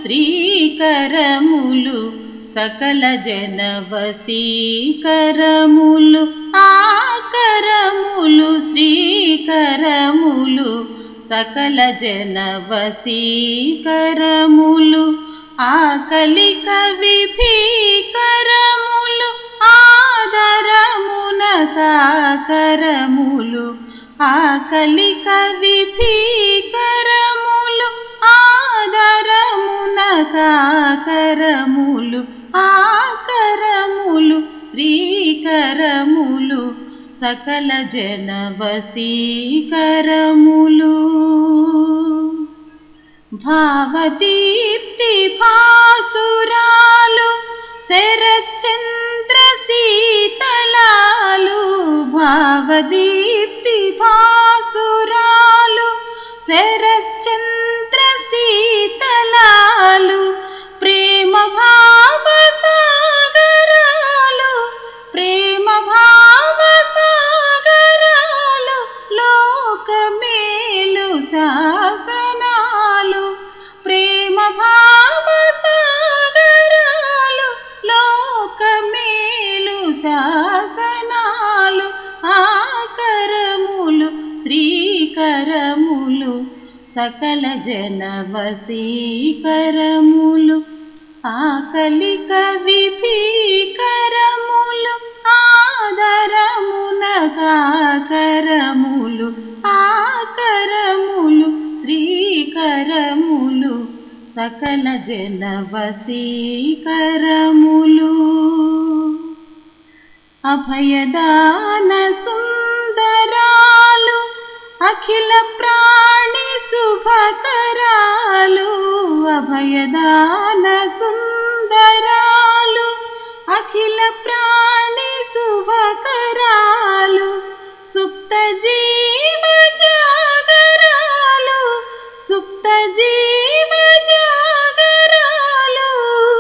శ్రీకరములు సకల జనవసీకరములు ఆకరములు శ్రీకరములు సకల జనవసీకరములు ఆకలి కవిభీకరములు ఆదరమున కాకరములు ఆకలి కవిభీకరములు ఆదరమున కాకరములు ఆకరములు శ్రీకరములు సకల జనవసీకరములు భావదీప్తి భాసురాలు శరచంద్ర శీతలాలు భావదీప్తి భాసురాలు శరచంద్ర శీతలాలు ప్రేమ భావ సాగరాలు ప్రేమ భావ సాగరాలు లోకమేలు శాసనాలు ప్రేమ భావ సాగరాలు లోకమేలు శాసనాలు ఆకరములు శ్రీకరములు సకల జనవసీకరములు ఆకలి కవిభీకరములు ఆదరమున కాకరములు ఆకరములు శ్రీకరములు సకల జనవసీకరములు అభయదాన సుందరాలు అఖిల ప్రాణి శుభకరాలు అభయదాన సుందరాలు అఖిల ప్రాణి శుభకరాలు సుప్త జీవ జాగరాలు సుప్త జీవ జాగరాలు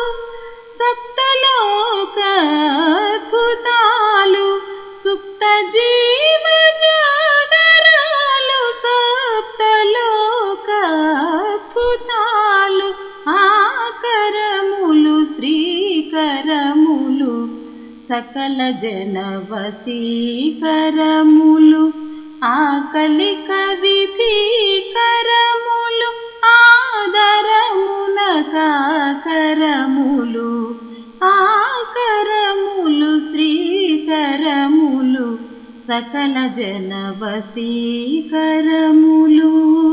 సప్తలోక అద్భుతాలు సుప్త జీవ జాగరాలు సప్తలోక అద్భుతాలు ఆకరములు శ్రీకరములు సకల జనవసీకరములు ఆకలి కవిభీకరములు ఆదరమున కాకరములు ఆకరములు శ్రీకరములు సకల జనవసీకరములు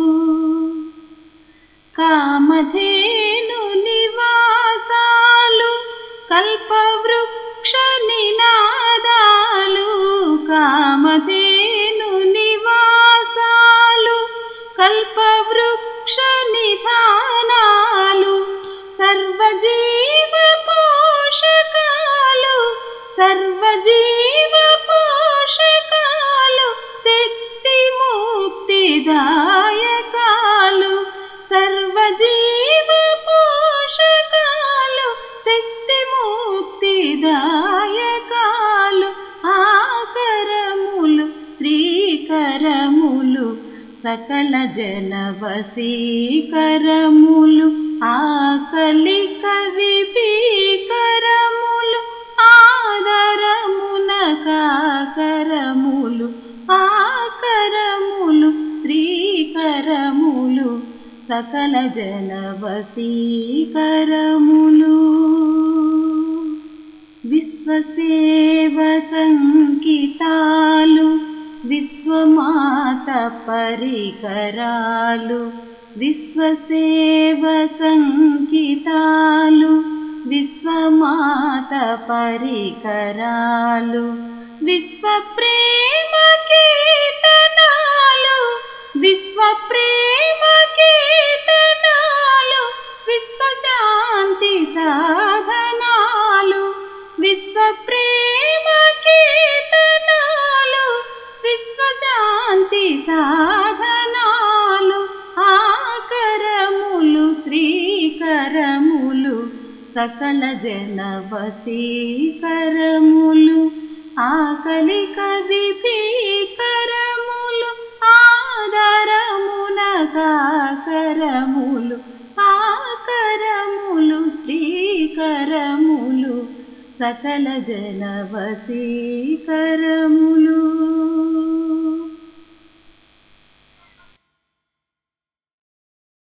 కామధేను నివాసాలు కల్పవృక్ష నినాదాలు కామధేను నివాసాలు కల్పవృక్ష నిధానాలు సర్వజీవ పోషకాలు సర్వజీవ పోషకాలు శక్తి ముక్తిదాయకాలు సర్వజీవ పోషకాలు శక్తి ముక్తిదాయకాలు ఆకరములు శ్రీకరములు సకల జనవసీకరములు ఆకలి కవిభీకరములు ఆదరమున కాకరములు ఆకరములు శ్రీకరములు సకల జనవసీకరములు విశ్వసేవకంకితాలు విశ్వమాత పరికరాలు విశ్వసేవకంకితాలు విశ్వమాత పరికరాలు విశ్వ ప్రేమ కీర్తనాలు విశ్వ ప్రేమ కీర్తనాలు విశ్వ శాంతి సాధనాలు విశ్వ ప్రేమ కీర్తనాలు విశ్వ శాంతి సాధనాలు ఆకరములు శ్రీకరములు సకల జనవసీకరములు ఆకలి కవిభీకరములు ఆదరమున కాకరములు ఆకరములు సకల జనవసీకరములు